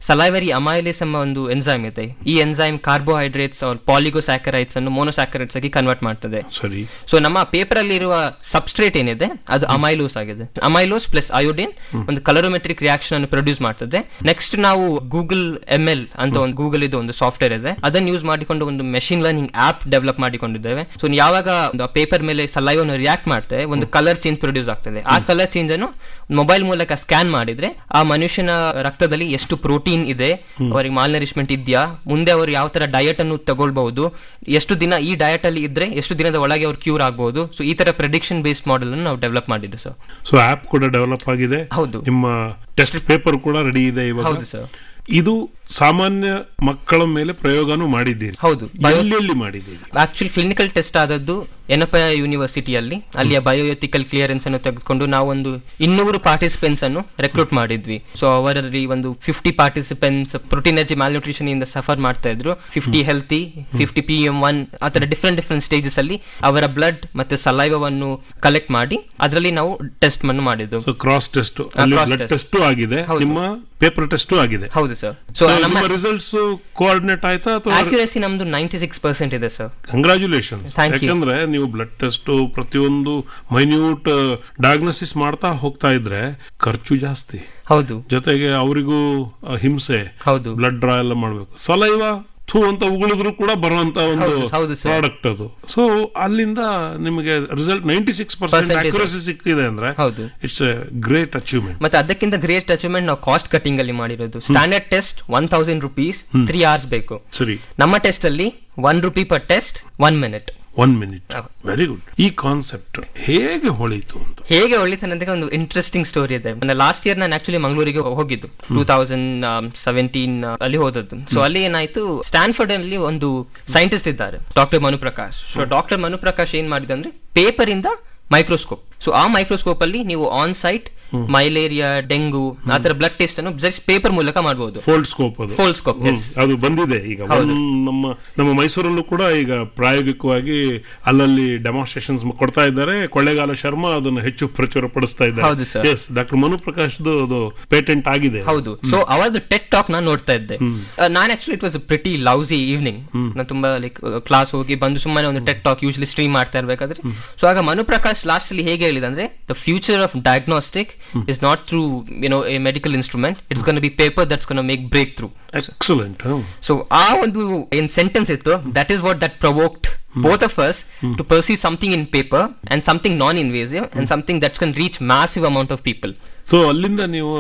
Salivary amylase ಎಂಬ ಒಂದು enzyme ಇದೆ ಈ ಎನ್ಸೈಮ್ ಕಾರ್ಬೋಹೈಡ್ರೇಟ್ಸ್ ಪಾಲಿಗೋಸ್ಯಾಕರೈಟ್ಸ್ ಅನ್ನು ಮೋನೋಸ್ಯಾಕರೈಟ್ಸ್ ಆಗಿ ಕನ್ವರ್ಟ್ ಮಾಡ್ತದೆ ಸರಿ ಸೊ ನಮ್ಮ ಪೇಪರ್ ಅಲ್ಲಿ ಇರುವ ಸಬ್ಸ್ಟ್ರೇಟ್ ಏನಿದೆ ಅದು ಅಮೈಲೋಸ್ ಆಗಿದೆ ಅಮೈಲೋಸ್ ಪ್ಲಸ್ ಅಯೋಡಿನ್ ಒಂದು ಕಲರೋಮೆಟ್ರಿಕ್ ರಿಯಾಕ್ಷನ್ ಅನ್ನು ಪ್ರೊಡ್ಯೂಸ್ ಮಾಡ್ತದೆ ನೆಕ್ಸ್ಟ್ ನಾವು ಗೂಗಲ್ ಎಂ ಎಲ್ ಅಂತ ಒಂದು ಗೂಗಲ್ ಇದು ಒಂದು ಸಾಫ್ಟ್ವೇರ್ ಇದೆ ಅದನ್ನು ಯೂಸ್ ಮಾಡಿಕೊಂಡು ಒಂದು ಮೆಷಿನ್ ಲರ್ನಿಂಗ್ ಆಪ್ ಡೆವಲಪ್ ಮಾಡಿಕೊಂಡಿದ್ದೇವೆ ಸೊ ಯಾವಾಗ ಪೇಪರ್ ಮೇಲೆ ಸಲೈವನ್ನು ರಿಯಾಕ್ಟ್ ಮಾಡ್ತೇವೆ ಒಂದು ಕಲರ್ ಚೇಂಜ್ ಪ್ರೊಡ್ಯೂಸ್ ಆಗ್ತದೆ ಆ ಕಲರ್ ಚೇಂಜ್ ಅನ್ನು ಮೊಬೈಲ್ ಮೂಲಕ ಸ್ಕ್ಯಾನ್ ಮಾಡಿದ್ರೆ ಆ ಮನುಷ್ಯನ ರಕ್ತದಲ್ಲಿ ಎಷ್ಟು ಪ್ರೋಟೀನ್ ಇದೆ ಅವರಿಗೆ ಮಾಲ್ನರಿಶ್ಮೆಂಟ್ ಇದೆಯಾ ಮುಂದೆ ಅವರು ಯಾವ ತರ ಡಯಟ್ ಅನ್ನು ತಗೊಳ್ಬಹುದು ಎಷ್ಟು ದಿನ ಈ ಡಯಟ್ ಅಲ್ಲಿ ಇದ್ರೆ ಎಷ್ಟು ದಿನದ ಒಳಗೆ ಅವ್ರು ಕ್ಯೂರ್ ಆಗಬಹುದು ಸೊ ಈ ತರ ಪ್ರೆಡಿಕ್ಷನ್ ಬೇಸ್ಡ್ ಮಾಡೆಲ್ ಅನ್ನು ನಾವು ಡೆವಲಪ್ ಮಾಡಿದ್ದು ಸರ್ ಸೊ ಆಪ್ ಕೂಡ ಡೆವಲಪ್ ಆಗಿದೆ ಹೌದು ನಿಮ್ಮ ಟೆಸ್ಟ್ ಪೇಪರ್ ಕೂಡ ರೆಡಿ ಇದೆ ಇವಾಗ ಹೌದು ಸರ್ ಇದು ಸಾಮಾನ್ಯ ಮಕ್ಕಳ ಮೇಲೆ ಪ್ರಯೋಗನೂ ಮಾಡಿದ್ದೀರಿ ಹೌದು ಎಲ್ಲೆಲ್ಲಿ ಮಾಡಿದ್ದೀರಿ ಆಕ್ಚುಲಿ ಕ್ಲಿನಿಕಲ್ ಟೆಸ್ಟ್ ಆದದ್ದು ಎನಪಯ ಯೂನಿವರ್ಸಿಟಿಯಲ್ಲಿ ಅಲ್ಲಿಯ ಬಯೋಎಥಿಕಲ್ ಕ್ಲಿಯರೆನ್ಸ್ ಅನ್ನು ತೆಗೆದುಕೊಂಡು ನಾವೊಂದು ಇನ್ನೂರು ಪಾರ್ಟಿಸಿಪೆಂಟ್ಸ್ ಅನ್ನು ರೆಕ್ರೂಟ್ ಮಾಡಿದ್ವಿ ಸೊ ಅವರಲ್ಲಿ ಒಂದು ಫಿಫ್ಟಿ ಪಾರ್ಟಿಸಿಪೆಂಟ್ಸ್ ಪ್ರೋಟೀನರ್ಜಿ ನ್ಯೂಟ್ರಿಷನ್ ಇಂದ ಸಫರ್ ಮಾಡ್ತಾ ಇದ್ರು fifty healthy fifty P M one ಆ ತರ ಡಿಫ್ರೆಂಟ್ ಡಿಫ್ರೆಂಟ್ ಸ್ಟೇಜಸ್ ಅಲ್ಲಿ ಅವರ ಬ್ಲಡ್ ಮತ್ತೆ ಸಲೈವವನ್ನು ಕಲೆಕ್ಟ್ ಮಾಡಿ ಅದರಲ್ಲಿ ನಾವು ಟೆಸ್ಟ್ ಅನ್ನು ಮಾಡಿದ್ದು ಸೊ ಕ್ರಾಸ್ ಟೆಸ್ಟ್ ಅಲ್ಲಿ cross ಬ್ಲಡ್ test. ಟೆಸ್ಟ್ ಆಗಿದೆ ಹೌದು. ನಿಮ್ಮ ಪೇಪರ್ ಟೆಸ್ಟ್ ಆಗಿದೆ ಹೌದು ಸರ್ ಸೊ So, ನಮ್ಮ ನಿಮ್ಮ ರಿಸಲ್ಟ್ಸ್ ಕೋಆರ್ಡಿನೇಟ್ ಆಯ್ತಾ ಅಥವಾ ಆಕ್ಯುರಸಿ ನಮ್ದು ನೈಂಟಿ ಸಿಕ್ಸ್ ಪರ್ಸೆಂಟ್ ಇದೆ ಸರ್ ಕಂಗ್ರಾಚುಲೇಷನ್ Thank you. ಯಾಕಂದ್ರೆ ನೀವು ಬ್ಲಡ್ ಟೆಸ್ಟ್ ಪ್ರತಿಯೊಂದು ಮೈನ್ಯೂಟ್ ಡಯಾಗ್ನೋಸಿಸ್ ಮಾಡ್ತಾ ಹೋಗ್ತಾ ಇದ್ರೆ ಖರ್ಚು ಜಾಸ್ತಿ ಹೌದು ಜೊತೆಗೆ ಅವರಿಗೂ ಹಿಂಸೆ ಹೌದು ಬ್ಲಡ್ ಡ್ರಾ ಎಲ್ಲ ಮಾಡ್ಬೇಕು ಸಲೈವ ಥೂ ಅಂತ ಉಗುಳಿದ್ರು ಕೂಡ ಬರುವಂತ ಒಂದು ಹೌದು, ಹೌದು sir. ಪ್ರಾಡಕ್ಟ್ ಅದು ಸೊ ಅಲ್ಲಿಂದ ನಿಮಗೆ result ninety six percent Percent ಇದೆ. ಅಕ್ಯುರಸಿ ಸಿಕ್ಕಿದೆ ಅಂದ್ರೆ ಹೌದು ಇಟ್ಸ್ ಎ ಗ್ರೇಟ್ ಅಚೀವ್ಮೆಂಟ್ ಮತ್ತೆ ಅದಕ್ಕಿಂತ ಗ್ರೇಟ್ ಅಚೀವ್ಮೆಂಟ್ ನಾವು ಕಾಸ್ಟ್ ಕಟಿಂಗ್ ಅಲ್ಲಿ ಮಾಡಿರೋದು standard test one thousand rupees three hours ಬೇಕು ಸರಿ ನಮ್ಮ ಟೆಸ್ಟ್ ಅಲ್ಲಿ one rupee per test one minute one minute very good ಈ ಕಾನ್ಸೆಪ್ಟ್ ಹೇಗೆ ಹೊಳಿತು ಅಂತ ಹೇಗೆ ಒಳ್ಳಿತನಂತೆ ಒಂದು ಇಂಟ್ರೆಸ್ಟಿಂಗ್ ಸ್ಟೋರಿ ಇದೆ ನನ್ನ ಲಾಸ್ಟ್ ಇಯರ್ ನಾನು ಆಕ್ಚುಲಿ ಮಂಗಳೂರಿಗೆ ಹೋಗಿದ್ದು ಟೂ ತೌಸಂಡ್ ಸೆವೆಂಟೀನ್ ಅಲ್ಲಿ ಹೋದದ್ದು ಸೊ ಅಲ್ಲಿ ಏನಾಯ್ತು ಸ್ಟ್ಯಾನ್ಫರ್ಡ್ ಅಲ್ಲಿ ಒಂದು ಸೈಂಟಿಸ್ಟ್ ಇದ್ದಾರೆ doctor Manu Prakash so doctor Manu Prakash ಏನ್ ಮಾಡಿದ ಅಂದ್ರೆ ಪೇಪರ್ ಇಂದ ಮೈಕ್ರೋಸ್ಕೋಪ್ ಸೊ ಆ ಮೈಕ್ರೋಸ್ಕೋಪ್ ಅಲ್ಲಿ ನೀವು ಆನ್ ಸೈಟ್ ಮೈಲೇರಿಯಾ ಡೆಂಗು ಆ ತರ ಬ್ಲಡ್ ಟೆಸ್ಟ್ ಅನ್ನು ಜಸ್ಟ್ ಪೇಪರ್ ಮೂಲಕ ಮಾಡಬಹುದು ಫೋಲ್ಡ್ ಸ್ಕೋಪ್ ಅದು ಫೋಲ್ ಸ್ಕೋಪ್ ಹ್ಮ್, ಅದು ಬಂದಿದೆ ಈಗ ಹೌದು. ಒಂದ್ ನಮ್ಮ ನಮ್ಮ ಮೈಸೂರಲ್ಲೂ ಕೂಡ ಈಗ ಪ್ರಾಯೋಗಿಕವಾಗಿ ಅಲ್ಲಲ್ಲಿ ಡೆಮಾನ್ಸ್ಟ್ರೇಷನ್ಸ್ ಕೊಡ್ತಾ ಇದ್ದಾರೆ ಕೊಳ್ಳೇಗಾಲ ಶರ್ಮಾ ಅದನ್ನು ಹೆಚ್ಚು ಪ್ರಚುರ ಪಡಿಸ್ತಾ ಹೌದು, sir. ಇದ್ದಾರೆ ಎಸ್ ಡಾಕ್ಟರ್ ಮನು ಪ್ರಕಾಶ್ದು ಅದು ಪೇಟೆಂಟ್ ಆಗಿದೆ ಹೌದು ಸೊ ಅವರದ್ದು ಟೆಟ್ ಟಾಕ್ ನಾನು ನೋಡ್ತಾ ಇದ್ದೆ ನಾನು actually it was pretty lousy evening ನಾನು ತುಂಬಾ ಲೈಕ್ ಕ್ಲಾಸ್ ಹೋಗಿ ಬಂದು ಸುಮ್ಮನೆ ಒಂದು ಟೆಟ್ ಟಾಕ್ ಯೂಶಲಿ ಸ್ಟ್ರೀಮ್ ಮಾಡ್ತಾ ಇರ್ಬೇಕಾದ್ರೆ ಸೊ ಆಗ ಮನು ಪ್ರಕಾಶ್ ಲಾಸ್ಟ್ ಅಲ್ಲಿ ಹೇಗೆ ಹೇಳಿದೆ ಅಂದ್ರೆ the future of diagnostic is not through you know a medical instrument it's gonna be paper that's gonna make breakthrough excellent so ಆ ಒಂದು ಏನ್ ಸೆಂಟೆನ್ಸ್ ಇತ್ತು that is what that provoked both of us to pursue something in paper and something non-invasive and something that can reach massive amount of people so ಅಲ್ಲಿಂದ ನೀವು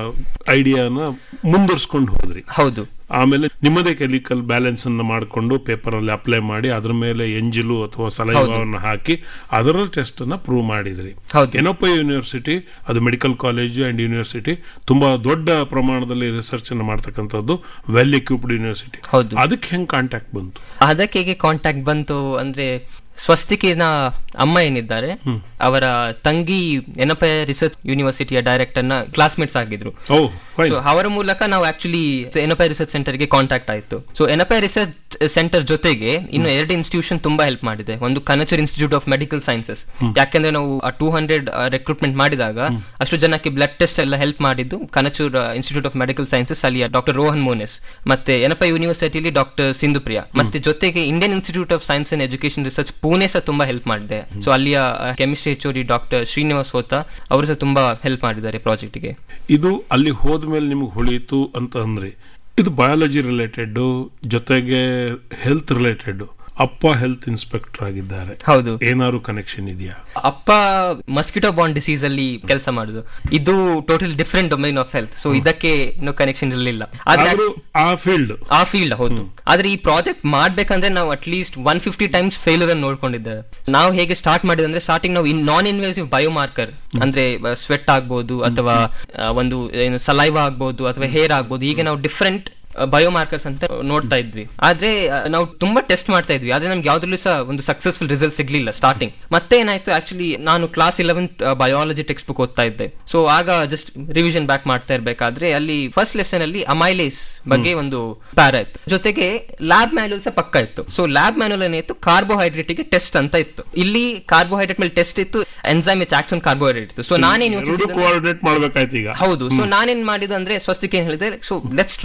ಐಡಿಯಾನ ಮುಂದುವರ್ಸ್ಕೊಂಡು ಹೋದ್ರಿ ಹೌದು ಆಮೇಲೆ ನಿಮ್ಮದೇ ಕೆಮಿಕಲ್ ಬ್ಯಾಲೆನ್ಸ್ ಅನ್ನ ಮಾಡಿಕೊಂಡು ಪೇಪರ್ ಅಲ್ಲಿ ಅಪ್ಲೈ ಮಾಡಿ ಅದ್ರ ಮೇಲೆ ಎಂಜಿಲು ಅಥವಾ ಸಲೈವವನ್ನು ಹಾಕಿ ಅದರ ಟೆಸ್ಟ್ ಅನ್ನ ಪ್ರೂವ್ ಮಾಡಿದ್ರಿ ಹೌದು. ಎನೋಪ ಯೂನಿವರ್ಸಿಟಿ ಅದು ಮೆಡಿಕಲ್ ಕಾಲೇಜ್ ಅಂಡ್ ಯೂನಿವರ್ಸಿಟಿ ತುಂಬಾ ದೊಡ್ಡ ಪ್ರಮಾಣದಲ್ಲಿ ರಿಸರ್ಚ್ ಅನ್ನ ಮಾಡ್ತಕ್ಕಂಥದ್ದು ವೆಲ್ ಎಕ್ವಿಪ್ಡ್ ಯೂನಿವರ್ಸಿಟಿ ಹೌದು ಅದಕ್ಕೆ ಹೆಂಗ್ ಕಾಂಟ್ಯಾಕ್ಟ್ ಬಂತು ಅದಕ್ಕೆ ಹೇಗೆ ಕಾಂಟ್ಯಾಕ್ಟ್ ಬಂತು ಅಂದ್ರೆ ಸ್ವಸ್ತಿಕಿನ ಅಮ್ಮ ಏನಿದ್ದಾರೆ ಅವರ ತಂಗಿ ಎನಪಯ ರಿಸರ್ಚ್ ಯೂನಿವರ್ಸಿಟಿಯ ಡೈರೆಕ್ಟರ್ ನ ಕ್ಲಾಸ್ಮೇಟ್ಸ್ ಆಗಿದ್ರು ಓ ಫೈನ್ ಸೊ ಅವರ ಮೂಲಕ ನಾವು ಆಕ್ಚುಲಿ ಎನಪೈ ರಿಸರ್ಚ್ ಸೆಂಟರ್ ಗೆ ಕಾಂಟ್ಯಾಕ್ಟ್ ಆಯ್ತು ಸೊ ಎನಪೈ ರಿಸರ್ಚ್ ಸೆಂಟರ್ ಜೊತೆಗೆ ಇನ್ನು ಎರಡು ಇನ್ಸ್ಟಿಟ್ಯೂಷನ್ ತುಂಬಾ ಹೆಲ್ಪ್ ಮಾಡಿದೆ ಒಂದು Kanachur institute of medical sciences ಯಾಕೆಂದ್ರೆ ನಾವು ಟೂ ಹಂಡ್ರೆಡ್ ರೆಕ್ರೂಟ್ಮೆಂಟ್ ಮಾಡಿದಾಗ ಅಷ್ಟು ಜನಕ್ಕೆ ಬ್ಲಡ್ ಟೆಸ್ಟ್ ಎಲ್ಲ ಹೆಲ್ಪ್ ಮಾಡಿದ್ದು Kanachur institute of medical sciences ಅಲ್ಲಿಯ ಡಾಕ್ಟರ್ ರೋಹನ್ ಮೋನೆಸ್ ಮತ್ತೆ ಎನಪೈ ಯೂನಿವರ್ಸಿಟಿಲಿ ಡಾಕ್ಟರ್ ಸಿಂಧುಪ್ರಿಯಾ ಮತ್ತೆ ಜೊತೆಗೆ Indian institute of science and education research Pune ಸಹ ತುಂಬಾ ಹೆಲ್ಪ್ ಮಾಡಿದೆ ಸೊ ಅಲ್ಲಿಯ ಕೆಮಿಸ್ಟ್ರಿ ಹೆಚ್ಚೋರಿ ಡಾಕ್ಟರ್ ಶ್ರೀನಿವಾಸ್ ಹೋತಾ ಅವರು ಸಹ ತುಂಬಾ ಹೆಲ್ಪ್ ಮಾಡಿದ್ದಾರೆ ಪ್ರಾಜೆಕ್ಟ್ ಗೆ ಇದು ಅಲ್ಲಿ ಹೋದ್ಮೇಲೆ ನಿಮಗೆ ಹೊಳೀತು ಅಂತ ಅಂದ್ರೆ ಇದು ಬಯಾಲಜಿ ರಿಲೇಟೆಡ್ ಜೊತೆಗೆ ಹೆಲ್ತ್ ರಿಲೇಟೆಡ್ ಅಪ್ಪ ಹೆಲ್ತ್ ಇನ್ಸ್ಪೆಕ್ಟರ್ ಆಗಿದ್ದಾರೆ ಹೌದು ಏನಾದ್ರು ಕನೆಕ್ಷನ್ ಇದೆಯಾ ಅಪ್ಪ ಮಸ್ಕಿಟೋ ಬಾಂಡ್ ಡಿಸೀಸ್ ಅಲ್ಲಿ ಕೆಲಸ ಮಾಡುದು ಇದು total different domain of health so ಇದಕ್ಕೆ ಇನ್ನೂ ಕನೆಕ್ಷನ್ ಇರಲಿಲ್ಲ ಆದ್ರೆ ಆದ್ರೂ ಆ ಫೀಲ್ಡ್ ಆ ಫೀಲ್ಡ್ ಹೌದು ಆದ್ರೆ ಈ ಪ್ರಾಜೆಕ್ಟ್ ಮಾಡ್ಬೇಕಂದ್ರೆ ನಾವು at least one fifty times failure ಅನ್ನು ನೋಡ್ಕೊಂಡಿದ್ದೇವೆ ನಾವು ಹೇಗೆ ಸ್ಟಾರ್ಟ್ ಮಾಡಿದ್ರೆ ಸ್ಟಾರ್ಟಿಂಗ್ ನಾವು ನಾನ್ ಇನ್ವೇಸಿವ್ ಬಯೋಮಾರ್ಕರ್ ಅಂದ್ರೆ ಸ್ವೆಟ್ ಆಗ್ಬೋದು ಅಥವಾ ಆ, ಒಂದು ಏನು ಸಲೈವ ಆಗ್ಬೋದು ಅಥವಾ ಹೇರ್ ಆಗ್ಬೋದು ಹೀಗೆ ನಾವು ಡಿಫ್ರೆಂಟ್ ಬಯೋಮಾರ್ಕರ್ಸ್ ಅಂತ ನೋಡ್ತಾ ಇದ್ವಿ ಆದ್ರೆ ಆ, ನಾವು ತುಂಬಾ ಟೆಸ್ಟ್ ಮಾಡ್ತಾ ಇದ್ವಿ ಆದ್ರೆ ನಮ್ಗೆ ಯಾವ್ದ್ರಲ್ಲೂ ಸಹ ಒಂದು ಸಕ್ಸಸ್ಫುಲ್ ರಿಸಲ್ಟ್ ಸಿಗ್ಲಿಲ್ಲ ಸ್ಟಾರ್ಟಿಂಗ್ ಮತ್ತೆ ಏನಾಯ್ತು ಆಕ್ಚುಲಿ ನಾನು class eleventh biology text book ಓದ್ತಾ ಇದ್ದೆ ಸೊ ಆಗ ಜಸ್ಟ್ ರಿವಿಷನ್ ಬ್ಯಾಕ್ ಮಾಡ್ತಾ ಇರ್ಬೇಕಾದ್ರೆ ಅಲ್ಲಿ ಫಸ್ಟ್ ಲೆಸನ್ ಅಲ್ಲಿ ಅಮೈಲೇಸ್ ಬಗ್ಗೆ ಒಂದು ಪ್ಯಾರ ಇತ್ತು ಜೊತೆಗೆ ಲ್ಯಾಬ್ ಮ್ಯಾನ್ಯಲ್ ಸಹ ಪಕ್ಕ ಇತ್ತು ಸೊ ಲ್ಯಾಬ್ ಮ್ಯಾನ್ಯಲ್ ಏನಿತ್ತು ಕಾರ್ಬೋಹೈಡ್ರೇಟ್ ಗೆ ಟೆಸ್ಟ್ ಅಂತ ಇತ್ತು ಇಲ್ಲಿ ಕಾರ್ಬೋಹೈಡ್ರೇಟ್ ಮೇಲೆ ಟೆಸ್ಟ್ ಇತ್ತು ಎನ್ಸೈಮ್ ಇಚ್ ಆಕ್ಟ್ ಕಾರ್ಬೋಹೈಡ್ರೇಟ್ ಇತ್ತು ಸೊ ನಾನೇನು ಎರಡು ಯೋಚಿಸಿದೆ ಕೋಆರ್ಡಿನೇಟ್ ಮಾಡ್ಬೇಕಾಯ್ತು ಈಗ ಹೌದು ಸೊ ನಾನೇನ್ ಮಾಡಿದ ಅಂದ್ರೆ ಸ್ವಸ್ತಿಕೆ ಏನ್ ಹೇಳಿದೆ ಸೊ ಲೆಟ್ಸ್